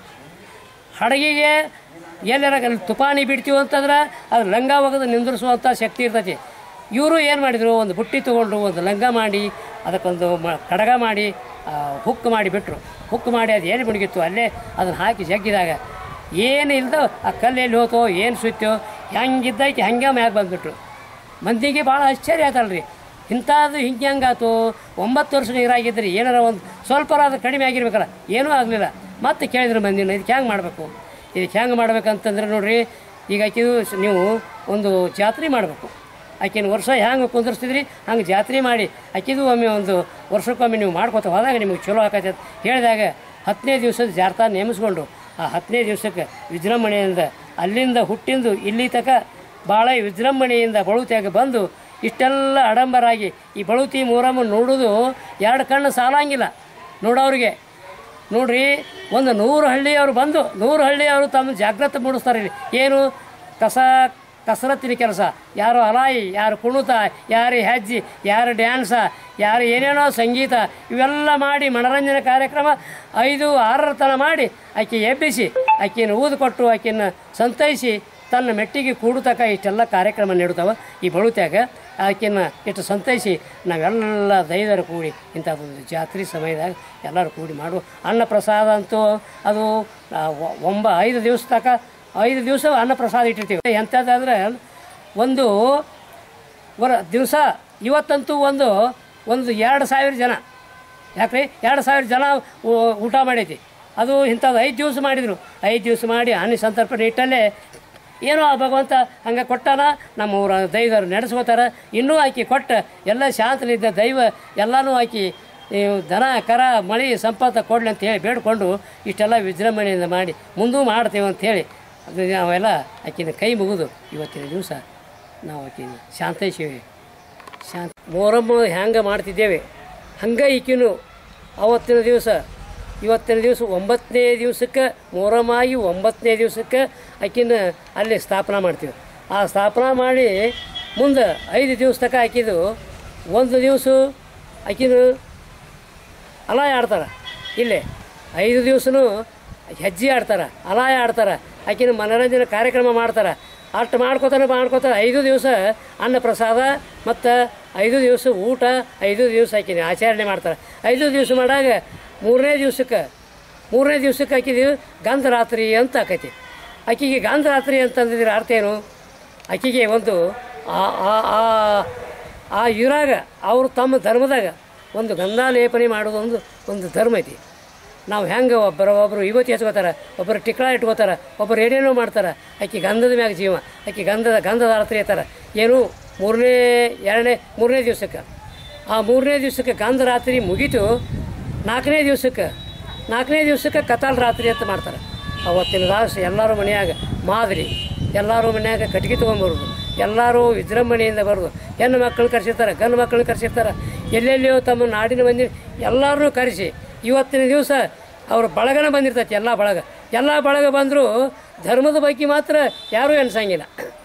ಹಡಗಿಗೆ ಎಲ್ಲರ ಅಲ್ಲಿ ತುಪಾನಿ ಬಿಡ್ತೀವಿ ಅಂತಂದ್ರೆ ಅದು ಲಂಗ ಒಗೆದು ನಿಂದ್ರಿಸುವಂಥ ಶಕ್ತಿ ಇರ್ತೈತಿ ಇವರು ಏನು ಮಾಡಿದರು ಒಂದು ಬುಟ್ಟಿ ತೊಗೊಂಡ್ರು ಒಂದು ಲಂಗ ಮಾಡಿ ಅದಕ್ಕೊಂದು ಮ ಕಡಗ ಮಾಡಿ ಆ, ಹುಕ್ ಮಾಡಿ ಬಿಟ್ಟರು ಹುಕ್ ಮಾಡಿ ಅದು ಏನು ಮುಣಗಿತ್ತು ಅಲ್ಲೇ ಅದನ್ನು ಹಾಕಿ ಜಗ್ಗಿದಾಗ ಏನು ಇಲ್ದೋ ಆ ಕಲ್ಲು ಎಲ್ಲಿ ಹೋತೋ ಏನು ಸುತ್ತೋ ಹೆಂಗಿದ್ದೈತಿ ಹಂಗೆ ಮ್ಯಾಗ ಬಂದುಬಿಟ್ರು ಮಂದಿಗೆ ಭಾಳ ಆಶ್ಚರ್ಯ ಆತಲ್ರಿ ಇಂಥದ್ದು ಹಿಂಗೆ ಹೆಂಗಾತು ಒಂಬತ್ತು ವರ್ಷ ನೀರಾಗಿದ್ದರೆ ಏನಾರ ಒಂದು ಸ್ವಲ್ಪ ಅದು ಕಡಿಮೆ ಆಗಿರ್ಬೇಕಲ್ಲ ಏನೂ ಆಗಲಿಲ್ಲ ಮತ್ತೆ ಕೇಳಿದ್ರು ಮಂದಿನ ಇದಕ್ಕೆ ಹೆಂಗೆ ಮಾಡಬೇಕು ಇದಕ್ಕೆ ಹೆಂಗೆ ಮಾಡ್ಬೇಕಂತಂದ್ರೆ ನೋಡ್ರಿ ಈಗ ಆಕಿದು ಸ್- ನೀವು ಒಂದು ಜಾತ್ರೆ ಮಾಡಬೇಕು ಆಕಿನ ವರ್ಷ ಹೆಂಗೆ ಕುಂದಿರ್ಸ್ತಿದ್ರಿ ಹಂಗೆ ಜಾತ್ರೆ ಮಾಡಿ ಆಕಿದು ಒಮ್ಮೆ ಒಂದು ವರ್ಷಕ್ಕೊಮ್ಮೆ ನೀವು ಮಾಡ್ಕೊತ ಹೋದಾಗ ನಿಮಗೆ ಚಲೋ ಆಕೈತೆ ಅಂತ ಹೇಳಿದಾಗ ಹತ್ತನೇ ದಿವಸದ ಜಾರ್ತಾ ನೇಮಿಸ್ಕೊಂಡು ಆ ಹತ್ತನೇ ದಿವಸಕ್ಕೆ ವಿಜೃಂಭಣೆಯಿಂದ ಅಲ್ಲಿಂದ ಹುಟ್ಟಿಂದು ಇಲ್ಲಿ ತಕ ಭಾಳ ವಿಜೃಂಭಣೆಯಿಂದ ಬಳುತಿಯಾಗಿ ಬಂದು ಇಷ್ಟೆಲ್ಲ ಆಡಂಬರಾಗಿ ಈ ಬಳುತಿ ಮೂರಮ್ಮ ನೋಡೋದು ಎರಡು ಕಣ್ಣು ಸಾಲಂಗಿಲ್ಲ ನೋಡೋರಿಗೆ ನೋಡ್ರಿ ಒಂದು ನೂರು ಹಳ್ಳಿಯವರು ಬಂದು ನೂರು ಹಳ್ಳಿಯವರು ತಮ್ಮ ಜಾಗೃತಿ ಮೂಡಿಸ್ತಾರೆ ಇಲ್ಲಿ ಏನು ಕಸ ಕಸರತ್ತಿನ ಕೆಲಸ ಯಾರು ಅಲಾಯಿ ಯಾರು ಕುಣಿತ ಯಾರು ಹೆಜ್ಜೆ ಯಾರು ಡ್ಯಾನ್ಸ ಯಾರು ಏನೇನೋ ಸಂಗೀತ ಇವೆಲ್ಲ ಮಾಡಿ ಮನರಂಜನೆ ಕಾರ್ಯಕ್ರಮ ಐದು ಆರರ ತನ ಮಾಡಿ ಆಕೆ ಎಬ್ಬಿಸಿ ಆಕೆಯನ್ನು ಊದು ಕೊಟ್ಟು ಆಕೆಯನ್ನು ಸಂತೈಸಿ ತನ್ನ ಮೆಟ್ಟಿಗೆ ಕೂಡುತಕ ಇಷ್ಟೆಲ್ಲ ಕಾರ್ಯಕ್ರಮ ನೀಡುತ್ತವ ಈ ಬಳುತ್ಯಾಗ ಆಕೆಯನ್ನು ಇಷ್ಟು ಸಂತೈಸಿ ನಾವೆಲ್ಲ ದೈವರು ಕೂಡಿ ಇಂಥದ್ದೊಂದು ಜಾತ್ರೆ ಸಮಯದಾಗ ಎಲ್ಲರೂ ಕೂಡಿ ಮಾಡುವ ಅನ್ನ ಪ್ರಸಾದ ಅಂತೂ ಅದು ಆ, ಒ- ಒಂಬ ಐದು ದಿವಸ ತನಕ ಐದು ದಿವಸ ಅನ್ನ ಪ್ರಸಾದ ಇಟ್ಟಿರ್ತೀವಿ ಎಂಥದ್ದಾದ್ರೆ ಒಂದು ವರ ದಿವಸ ಇವತ್ತಂತೂ ಒಂದು ಒಂದು ಎರಡು ಸಾವಿರ ಜನ ಯಾಕ್ರಿ ಎರಡು ಸಾವಿರ ಜನ ಊ- ಊಟ ಮಾಡೈತಿ ಅದು ಇಂಥದ್ದು ಐದು ದಿವಸ ಮಾಡಿದರು ಐದು ದಿವಸ ಮಾಡಿ ಆನೆ ಸಂತರ್ಪಣೆ ಇಟ್ಟಲ್ಲೇ ಏನೋ ಆ ಭಗವಂತ ಹಂಗೆ ಕೊಟ್ಟಾನ ನಮ್ಮ ಊರ ದೈವರು ನಡೆಸ್ಕೋತಾರ ಇನ್ನೂ ಆಕಿ ಕೊಟ್ಟ ಎಲ್ಲ ಶಾಂತನಿದ್ದ ದೈವ ಎಲ್ಲನೂ ಆಕಿ ನೀವು ದನ ಕರ ಮಳೆ ಸಂಪತ್ತ ಕೊಡ್ಲಿ ಅಂತ ಹೇಳಿ ಬೇಡ್ಕೊಂಡು ಇಷ್ಟೆಲ್ಲ ವಿಜೃಂಭಣೆಯಿಂದ ಮಾಡಿ ಮುಂದೂ ಮಾಡ್ತೇವೆ ಅಂಥೇಳಿ ಅದು ನಾವೆಲ್ಲ ಆಕಿನ ಕೈ ಮುಗಿದು ಇವತ್ತಿನ ದಿವಸ ನಾವು ಆಕಿನ ಶಾಂತೈಸಿವಿ ಶಾಂತ ಮೊಹರಮ್ಮ ಹ್ಯಾಂಗೆ ಮಾಡ್ತಿದ್ದೇವೆ ಹಂಗೆ ಈಕಿನು ಅವತ್ತಿನ ದಿವಸ ಇವತ್ತಿನ ದಿವಸ ಒಂಬತ್ತನೇ ದಿವಸಕ್ಕೆ ಮೊಹರಮ್ ಆಗಿ ಒಂಬತ್ತನೇ ದಿವಸಕ್ಕೆ ಆಕಿನ ಅಲ್ಲಿ ಸ್ಥಾಪನಾ ಮಾಡ್ತೀವಿ ಆ ಸ್ಥಾಪನಾ ಮಾಡಿ ಮುಂದೆ ಐದು ದಿವಸ ತನಕ ಆಕಿದು ಒಂದು ದಿವಸ ಆಕಿನ ಅಲಾಯ ಆಡ್ತಾರೆ ಇಲ್ಲೇ ಐದು ದಿವಸನೂ ಹೆಜ್ಜೆ ಆಡ್ತಾರೆ ಅಲಾಯ ಆಡ್ತಾರೆ ಆಕಿನ ಮನೋರಂಜನೆ ಕಾರ್ಯಕ್ರಮ ಮಾಡ್ತಾರೆ ಅಷ್ಟು ಮಾಡ್ಕೋತಾರೆ ಮಾಡ್ಕೋತಾರೆ ಐದು ದಿವಸ ಅನ್ನ ಪ್ರಸಾದ ಮತ್ತು ಐದು ದಿವಸ ಊಟ ಐದು ದಿವಸ ಆಕಿನ ಆಚರಣೆ ಮಾಡ್ತಾರೆ ಐದು ದಿವಸ ಮಾಡಾಗ ಮೂರನೇ ದಿವ್ಸಕ್ಕೆ ಮೂರನೇ ದಿವ್ಸಕ್ಕೆ ಹಾಕಿದೀವಿ ಗಂಧರಾತ್ರಿ ಅಂತ ಆಕೈತಿ ಆಕಿಗೆ ಗಂಧರಾತ್ರಿ ಅಂತಂದಿದ್ರೆ ಅರ್ಥ ಏನು ಆಕಿಗೆ ಒಂದು ಆ ಆ- ಆ ಆ ಇದ್ರಾಗ ಅವರು ತಮ್ಮ ಧರ್ಮದಾಗ ಒಂದು ಗಂಧಾಲೇಪನೆ ಮಾಡೋದು ಒಂದು ಒಂದು ಧರ್ಮ ಐತಿ ನಾವು ಹೆಂಗೆ ಒಬ್ಬರು ಒಬ್ಬರು ಇವತ್ತು ಹಚ್ಕೋತಾರೆ ಒಬ್ಬರು ಟಿಕ್ಳ ಇಟ್ಕೋತಾರೆ ಒಬ್ಬರು ಏನೇನೋ ಮಾಡ್ತಾರೆ ಆಕಿ ಗಂಧದ ಮ್ಯಾಗ ಜೀವ ಆಕಿ ಗಂಧದ ಗಂಧದ ರಾತ್ರಿ ಇರ್ತಾರೆ ಏನು ಮೂರನೇ ಎರಡನೇ ಮೂರನೇ ದಿವ್ಸಕ್ಕೆ ಆ ಮೂರನೇ ದಿವ್ಸಕ್ಕೆ ಗಂಧ ರಾತ್ರಿ ಮುಗೀತು ನಾಲ್ಕನೇ ದಿವ್ಸಕ್ಕೆ ನಾಲ್ಕನೇ ದಿವ್ಸಕ್ಕೆ ಕತಾಲ್ ರಾತ್ರಿ ಅಂತ ಮಾಡ್ತಾರೆ ಅವತ್ತಿನ ದಾಸ ಎಲ್ಲರೂ ಮನ್ಯಾಗ ಮಾದರಿ ಎಲ್ಲರೂ ಮನ್ಯಾಗ ಕಟ್ಗೆ ತೊಗೊಂಬರೋದು ಎಲ್ಲರೂ ವಿಜೃಂಭಣೆಯಿಂದ ಬರೋದು ಹೆಣ್ಣು ಮಕ್ಕಳು ಕರೆಸಿರ್ತಾರೆ ಗಂಡು ಮಕ್ಕಳು ಕರೆಸಿರ್ತಾರೆ ಎಲ್ಲೆಲ್ಲಿಯೋ ತಮ್ಮ ನಾಡಿನ ಮಂದಿ ಎಲ್ಲರನ್ನೂ ಕರೆಸಿ ಇವತ್ತಿನ ದಿವಸ ಅವ್ರ ಬಳಗನ ಬಂದಿರ್ತೈತಿ ಎಲ್ಲ ಬಳಗ ಎಲ್ಲ ಬಳಗ ಬಂದರೂ ಧರ್ಮದ ಬಗ್ಗೆ ಮಾತ್ರ ಯಾರೂ ಎನ್ಸಂಗಿಲ್ಲ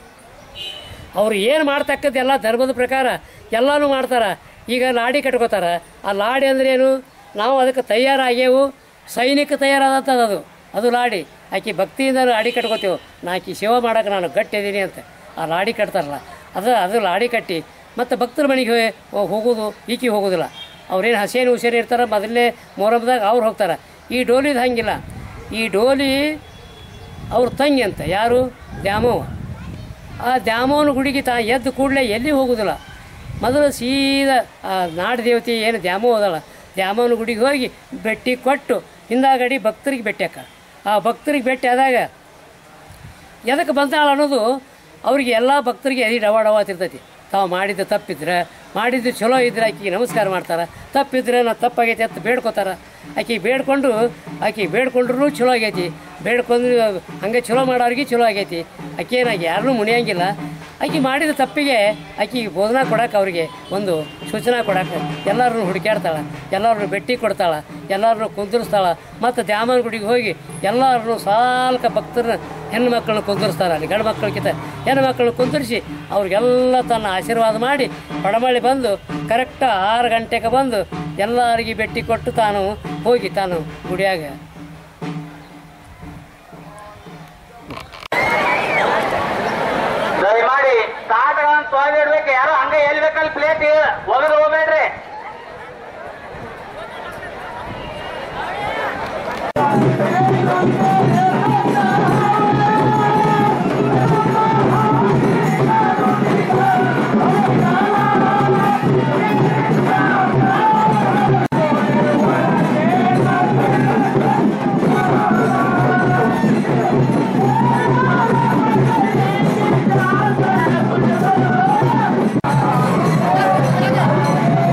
ಅವ್ರು ಏನು ಮಾಡ್ತಕ್ಕದ್ದು ಎಲ್ಲ ಧರ್ಮದ ಪ್ರಕಾರ ಎಲ್ಲನೂ ಮಾಡ್ತಾರೆ ಈಗ ಲಾಡಿ ಕಟ್ಕೋತಾರೆ ಆ ಲಾಡಿ ಅಂದ್ರೆ ಏನು ನಾವು ಅದಕ್ಕೆ ತಯಾರಾಗ್ಯೇವು ಸೈನಿಕ ತಯಾರಾದತ್ತದ ಅದು ಅದು ಲಾಡಿ ಆಕಿ ಭಕ್ತಿಯಿಂದ ಲಾಡಿ ಕಟ್ಕೋತೇವೆ ನಾ ಆಕಿ ಸೇವೆ ಮಾಡೋಕೆ ನಾನು ಗಟ್ಟಿದ್ದೀನಿ ಅಂತ ಆ ಲಾಡಿ ಕಟ್ತಾರಲ್ಲ ಅದು ಅದು ಲಾಡಿ ಕಟ್ಟಿ ಮತ್ತು ಭಕ್ತರ ಮನೆಗೆ ಹೋ- ಹೋಗೋದು ಈಕಿ ಹೋಗೋದಿಲ್ಲ ಅವ್ರೇನು ಹಸೇನು ಹುಷೇನು ಇರ್ತಾರೆ ಮೊದಲನೇ ಮೊಹರಮ್ದಾಗ ಅವ್ರು ಹೋಗ್ತಾರೆ ಈ ಡೋಲಿದು ಹಂಗಿಲ್ಲ ಈ ಡೋಲಿ ಅವ್ರ ತಂಗಿ ಅಂತ ಯಾರು ದ್ಯಾಮವ್ವ ಆ ದ್ಯಾಮವ್ವನ ಗುಡಿಗೆ ತಾ ಎದ್ದು ಕೂಡಲೇ ಎಲ್ಲಿ ಹೋಗೋದಿಲ್ಲ ಮೊದಲು ಸೀದಾ ಆ ನಾಡ ದೇವತೆ ಏನು ದ್ಯಾಮವ್ವ ಅದಲ್ಲ ದ್ಯಾಮವ್ವನ ಗುಡಿಗೆ ಹೋಗಿ ಭೇಟಿ ಕೊಟ್ಟು ಹಿಂದಾಗಡಿ ಭಕ್ತರಿಗೆ ಭೇಟಿ ಹಾಕ ಆ ಭಕ್ತರಿಗೆ ಭೇಟಿ ಆದಾಗ ಎದಕ್ಕೆ ಬಂದಾಳ ಅನ್ನೋದು ಅವ್ರಿಗೆ ಎಲ್ಲ ಭಕ್ತರಿಗೆ ಎದಿ ಡವ ಡವ ತಿರ್ತೈತಿ ತಾವು ಮಾಡಿದ್ದು ತಪ್ಪಿದ್ರೆ ಮಾಡಿದ್ದು ಚಲೋ ಇದ್ರೆ ಆಕಿಗೆ ನಮಸ್ಕಾರ ಮಾಡ್ತಾರೆ ತಪ್ಪಿದ್ರೆ ನಾ ತಪ್ಪಾಗೈತಿ ಅಂತ ಬೇಡ್ಕೋತಾರೆ ಆಕಿ ಬೇಡ್ಕೊಂಡು ಆಕಿ ಬೇಡ್ಕೊಂಡ್ರು ಚಲೋ ಆಗೈತಿ ಬೇಡ್ಕೊಂಡ್ರು ಹಂಗೆ ಚಲೋ ಮಾಡೋರಿಗೆ ಚಲೋ ಆಗೈತಿ ಆಕಿ ಏನಾಗಿ ಯಾರನ್ನೂ ಮುಣಿಯಂಗಿಲ್ಲ ಆಕಿ ಮಾಡಿದ ತಪ್ಪಿಗೆ ಆಕಿಗೆ ಬೋಧನಾ ಕೊಡಕ್ಕೆ ಅವ್ರಿಗೆ ಒಂದು ಸೂಚನಾ ಕೊಡಕ್ಕೆ ಎಲ್ಲರನ್ನು ಹುಡುಕ್ಯಾಡ್ತಾಳೆ ಎಲ್ಲರನ್ನು ಭೇಟಿ ಕೊಡ್ತಾಳೆ ಎಲ್ಲರನ್ನು ಕುಂದಿರಿಸ್ತಾಳೆ ಮತ್ತು ದ್ಯಾಮನ ಗುಡಿಗೆ ಹೋಗಿ ಎಲ್ಲರನ್ನು ಸಾಲ್ಕ ಭಕ್ತರನ್ನ ಹೆಣ್ಣು ಮಕ್ಕಳನ್ನ ಕುಂದಿರಿಸ್ತಾರೆ ಅಲ್ಲಿ ಗಂಡು ಮಕ್ಕಳಿಗಿಂತ ಹೆಣ್ಣು ಮಕ್ಕಳನ್ನ ಕುಂದಿರಿಸಿ ಅವ್ರಿಗೆಲ್ಲ ತನ್ನ ಆಶೀರ್ವಾದ ಮಾಡಿ ಪಡಮಳಿ ಬಂದು ಕರೆಕ್ಟ್ ಆರು ಗಂಟೆಗೆ ಬಂದು ಎಲ್ಲರಿಗೆ ಭೇಟಿ ಕೊಟ್ಟು ತಾನು ಹೋಗಿ ತಾನು ಗುಡಿಯಾಗ ದಯಮಾಡಿ ತಾಟಗಳನ್ನ ತೊಳೆದಿಡ್ಬೇಕು ಯಾರು ಹಂಗ ಎಲ್ಲಿ ಬೇಕಲ್ಲಿ ಪ್ಲೇಟ್ ಒಗದು ಹೋಗ್ಬೇಡ್ರಿ ¡Vamos!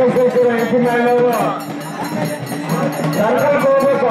ಭಾಗವಹಿಸಿದ್ರು ಎಂಟಿನವರು ಸರ್ಕಲ್ಗೆ ಹೋಗ್ಬೇಕು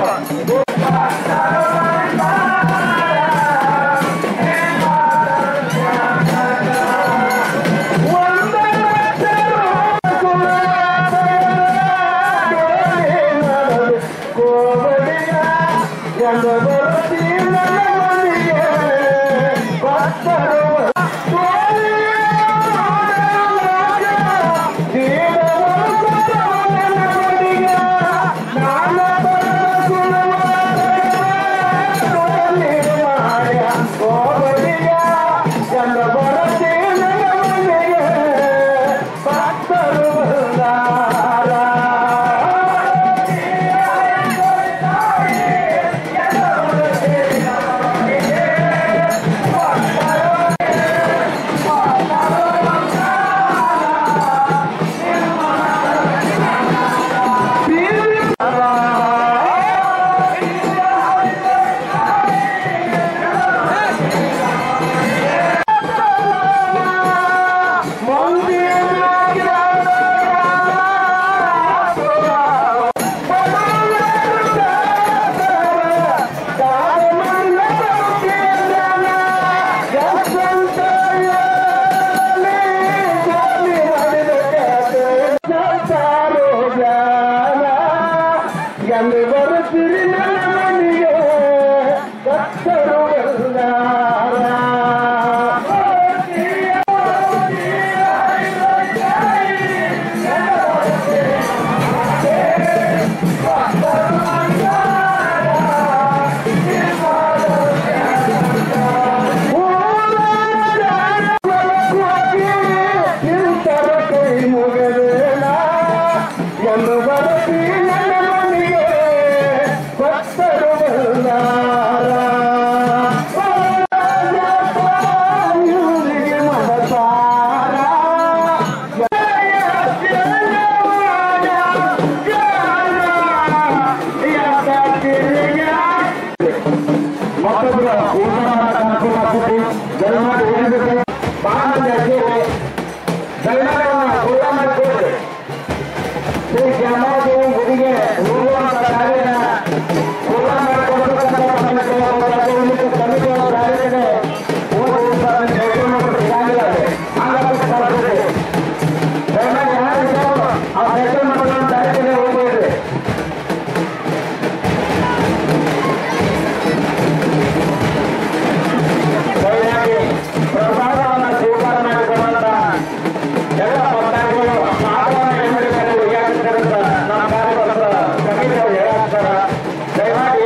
ಎಂದು ಬರುತ್ತೀರಿ ನನ್ನ ಮನೆಗೆ ಭಕ್ತರು ಬಂದಾರ ಕೈ ಮುಗದೇನ ಎಂದು ಬರುತ್ತೀ ನನ್ನ ಮನೆಗೆ ಭಕ್ತರು ಬಂದಾರ ಇವರಿಗೆ ಮನಸಾರ ಮತ್ತೊಬ್ಬರ ಊಟ ಮಾಡಕ್ಕೆ ಅನುಕೂಲ ಆಗ್ತೈತಿ ದಯಮಾಡಿ ಹೇಳಿದ್ರೆ ಬಹಳ ಮಂದಿ ಅಜ್ಜಿಯರು ದಯಮಾಡಿ ಊಟ ಮಾಡಿಕೊಡ್ರಿ ಶ್ರೀ ಚಾಮರಾಜ ಗುಡಿಗೆ ಹೋಗುವಂತ ಕಾರ್ಯನ ಊಟ ಮಾಡಿಕೊಡ್ಬೇಕಂತ ಸಮಿತಿ ಸಮಿತಿಯವರ ಕಾರ್ಯಕ್ರಮ ಹೋಗಿ ಸಿಗಂಗಿಲ್ಲ ಹಂಗಾಗಿ ಬರ್ತೀರಿ ದಯಮಾಡಿ ಯಾರು ಇದ್ದಾರೋ ಆ ಕೆಲಸ ಮಾಡುವಂತ ಕಾರ್ಯಕ್ರಮ ಹೋಗ್ಬೇಡ್ರಿ ದಯಮಾಡಿ ಪ್ರಸಾದವನ್ನು ಸ್ವೀಕಾರ ಮಾಡಿಕೊಳ್ಳುವಂತ ಎಲ್ಲ ಭಕ್ತಾದಿಗಳು ಮಾತವನ್ನು ಹೆಮ್ಮಡಿಕೊಂಡು ಒಯ್ಯಾಡ್ತಾರಂತ ನಮ್ಮ ಕಾರ್ಯಕರ್ತರ ಸಮಿತಿಯವರು ಹೇಳಾಡ್ತಾರ ದಯಮಾಡಿ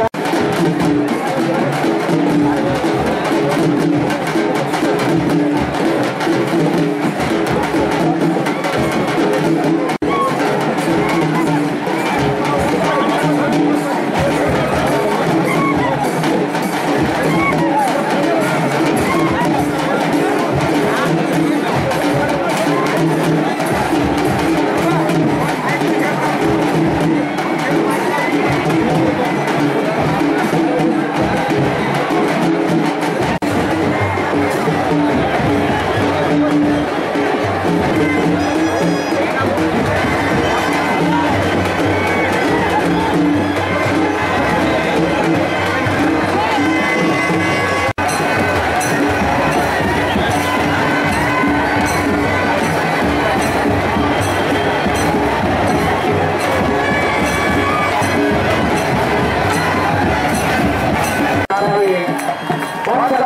ಭಕ್ತರ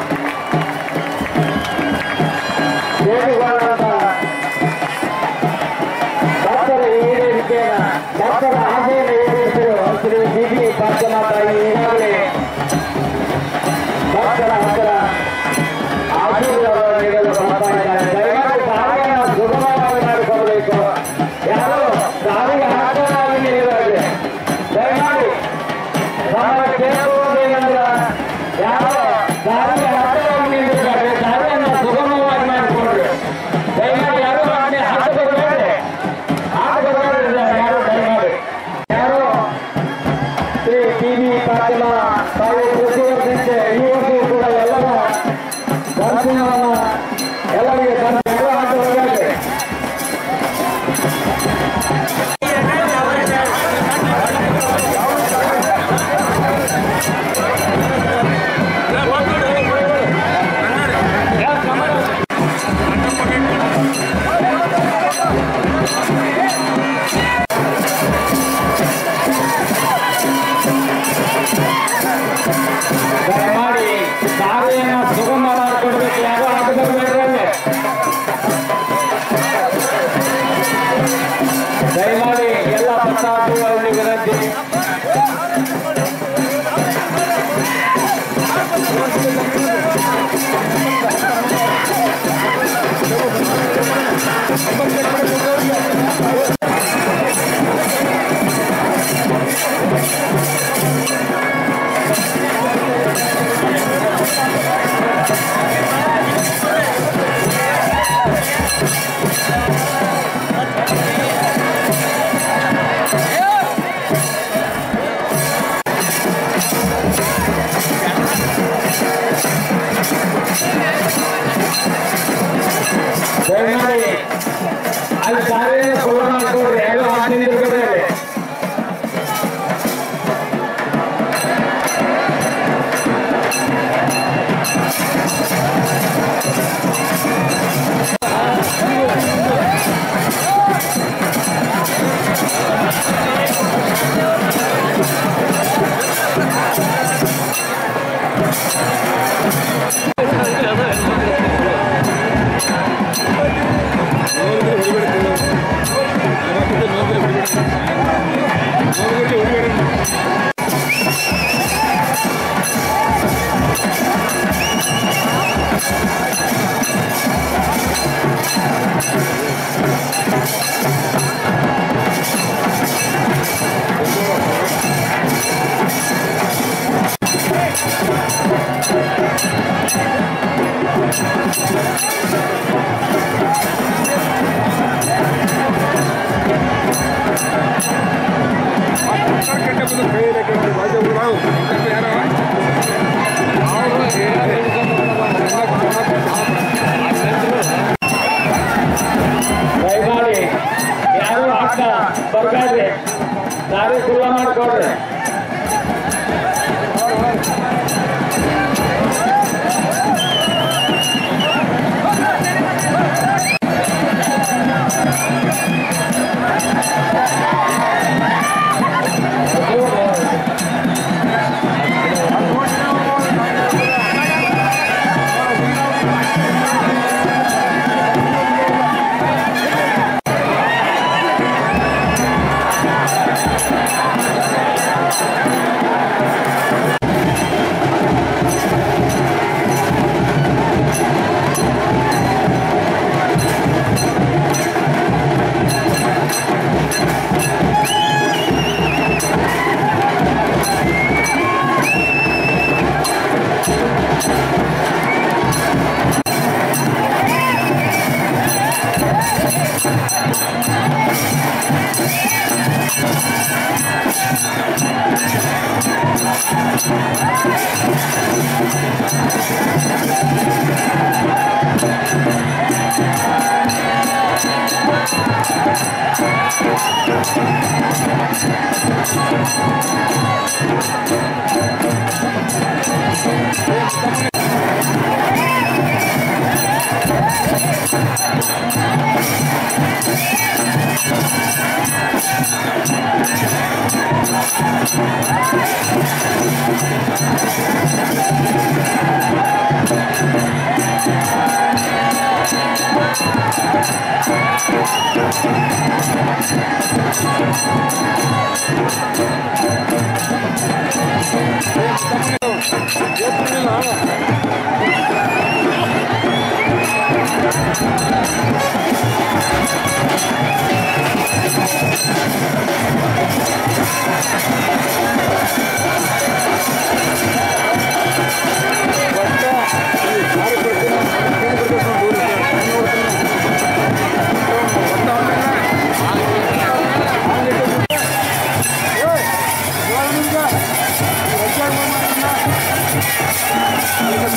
ದೇವಿಗಳಂತ ಭಕ್ತರ ಈಡೇರಿಕೆಯನ್ನ ಭಕ್ತರ ಆಸೆಯನ್ನು ಈಡೇರಿಸಲು ಶ್ರೀ ಬಿಬಿ ಪಾರ್ಶ್ವನಾಥಾಯಿ ಈಗಾಗಲೇ ಭಕ್ತರ ಹತ್ತಿರ ಆಶೀರ್ವಾದ ನೀಡಲು ಬರ್ತಾ ಇದ್ದಾರೆ ದಯಮಾಡಿ ದಾರಿಯನ್ನು ಸುಗಮವಾಗಿ ಮಾಡಿಕೊಡಬೇಕು ಯಾರು ದಾರಿಗೆ ಹಾಕಲಾಗಿ ನೀಡಲಾಗಿದೆ ದಯಮಾಡಿ ನಮ್ಮ ಕೇಳುವುದೇನೆಂದ್ರೆ ಯಾರು ದಾರಿಗೆ ಹಾಕಲಾಗಿ ನೀಡಿದ್ದಾರೆ ದಾರಿಯನ್ನು ಸುಗಮವಾಗಿ ಮಾಡಿಕೊಡ್ರಿ ದಯಮಾಡಿ ಯಾರು ಮಾಡಿ ಹಾಕಬೇಡಿ ಹಾಕಬೇಡಿ ಯಾರು ದಯಮಾಡಿ ಯಾರು ಶ್ರೀ ಟಿ ವಿ ಪಾಟೀಲ ದಯಮಾಡಿ ದಾರಿಯನ್ನು ಸುಗಮ ಮಾಡಿಕೊಡ್ಬೇಕು ಯಾರು ಆಗಬೇಡ್ರಿ ಅಲ್ಲಿ ದಯಮಾಡಿ ಎಲ್ಲ ಭಕ್ತಾದಿಗಳಲ್ಲಿ ವಿನಂತಿ ದಯಮಾಡಿ ಅಲ್ಲಿ ದಾರಿಯನ್ನು ಸುಗಮ ಮಾಡಿಕೊಡ್ರಿ ಯಾರು ಹಾಕಿ ನಿಂತ್ಕೊಳ್ರಿ ಅಲ್ಲಿ. ದಯಮಾಡಿ ಯಾರು ಹಾಕ ಬರ್ಬೇಡ್ರಿ ದಾರಿ ಸುಗಮ ಮಾಡಿಕೊಡ್ರಿ ¡Vamos!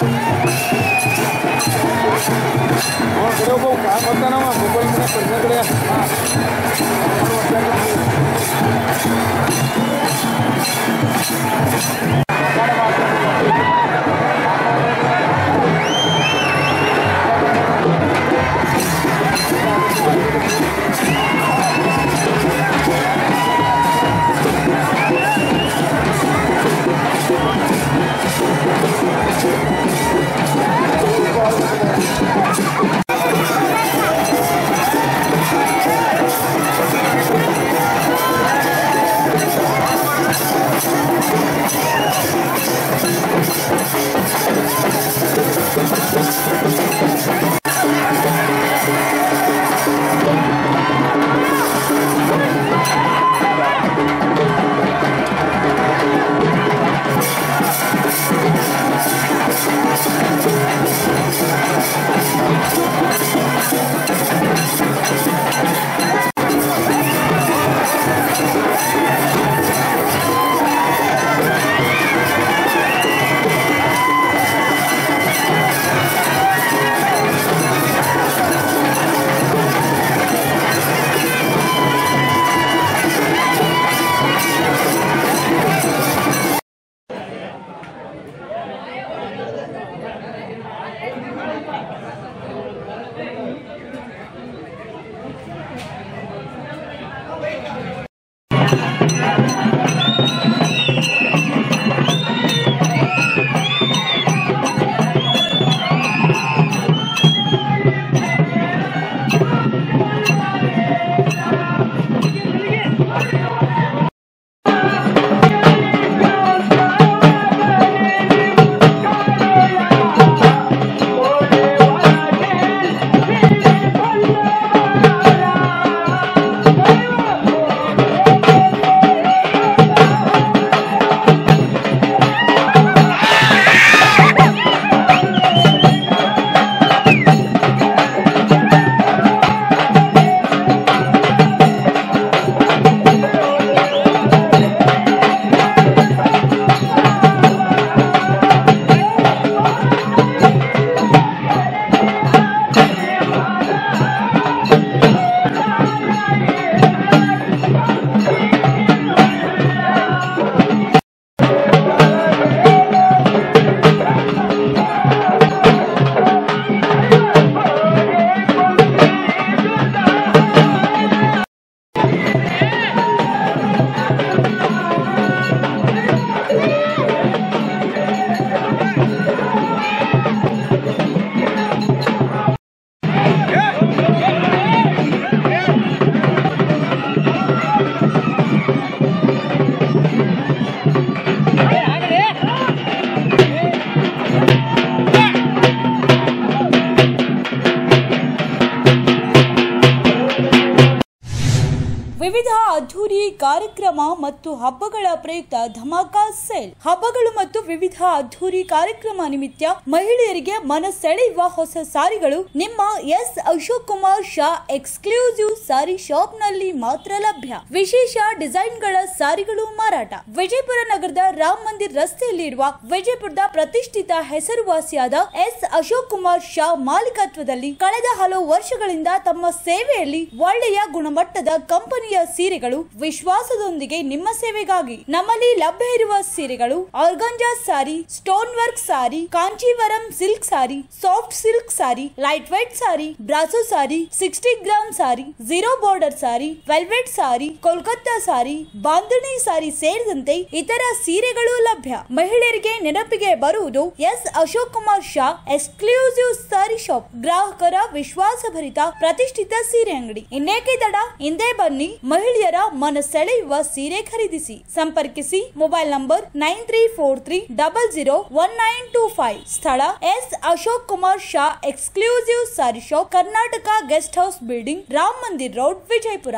ವಿವಿಧ ಅದ್ಧೂರಿ ಕಾರ್ಯಕ್ರಮ ಮತ್ತು ಹಬ್ಬಗಳ ಪ್ರಯುಕ್ತ ಧಮಾಕಾ ಸೇಲ್ ಹಬ್ಬಗಳು ಮತ್ತು ವಿವಿಧ ಅದ್ಧೂರಿ ಕಾರ್ಯಕ್ರಮ ನಿಮಿತ್ತ ಮಹಿಳೆಯರಿಗೆ ಮನ ಸೆಳೆಯುವ ಹೊಸ ಸಾರಿಗಳು ನಿಮ್ಮ S Ashok Kumar Shah exclusive sari shop ನಲ್ಲಿ ಮಾತ್ರ ಲಭ್ಯ ವಿಶೇಷ ಡಿಸೈನ್ಗಳ ಸಾರಿಗಳು ಮಾರಾಟ ವಿಜಯಪುರ ನಗರದ ರಾಮ್ ಮಂದಿರ್ ರಸ್ತೆಯಲ್ಲಿರುವ ವಿಜಯಪುರದ ಪ್ರತಿಷ್ಠಿತ ಹೆಸರುವಾಸಿಯಾದ ಎಸ್ ಅಶೋಕ್ ಕುಮಾರ್ ಶಾ ಮಾಲೀಕತ್ವದಲ್ಲಿ ಕಳೆದ ಹಲವು ವರ್ಷಗಳಿಂದ ತಮ್ಮ ಸೇವೆಯಲ್ಲಿ ಒಳ್ಳೆಯ ಗುಣಮಟ್ಟದ ಕಂಪನಿಯ ಸೀರೆಗಳು ವಿಶ್ವಾಸದೊಂದಿಗೆ ನಿಮ್ಮ ಸೇವೆಗಾಗಿ ನಮ್ಮಲ್ಲಿ ಲಭ್ಯ ಇರುವ ಸೀರೆಗಳು organza sari stone work sari Kanchivaram silk sari soft silk sari light weight sari Brasso sari sixty gram sari zero border sari velvet sari Kolkata sari bandhani sari ಸೇರಿದಂತೆ ಇತರ ಸೀರೆಗಳು ಲಭ್ಯ ಮಹಿಳೆಯರಿಗೆ ನೆನಪಿಗೆ ಬರುವುದು S Ashok Kumar Shah exclusive sari shop ಗ್ರಾಹಕರ ವಿಶ್ವಾಸಭರಿತ ಪ್ರತಿಷ್ಠಿತ ಸೀರೆ ಅಂಗಡಿ ಇನ್ನೇಕೆ ತಡ ಹಿಂದೆ ಬನ್ನಿ ಮಹಿಳೆಯರ ಮನ ಸೆಳೆಯುವ ಸೀರೆ ಖರೀದಿಸಿ ಸಂಪರ್ಕಿಸಿ mobile number nine three four three double zero one nine two five ಸ್ಥಳ S Ashok Kumar Shah exclusive sari shop Karnataka guest house building Ram Mandir road Vijayapura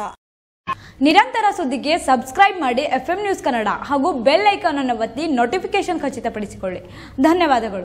ನಿರಂತರ ಸುದ್ದಿಗೆ ಸಬ್ಸ್ಕ್ರೈಬ್ ಮಾಡಿ ಎಫ್ ನ್ಯೂಸ್ ಕನ್ನಡ ಹಾಗೂ ಬೆಲ್ ಐಕಾನ್ ಅನ್ನು ಒತ್ತಿ ನೋಟಿಫಿಕೇಶನ್ ಖಚಿತಪಡಿಸಿಕೊಳ್ಳಿ ಧನ್ಯವಾದಗಳು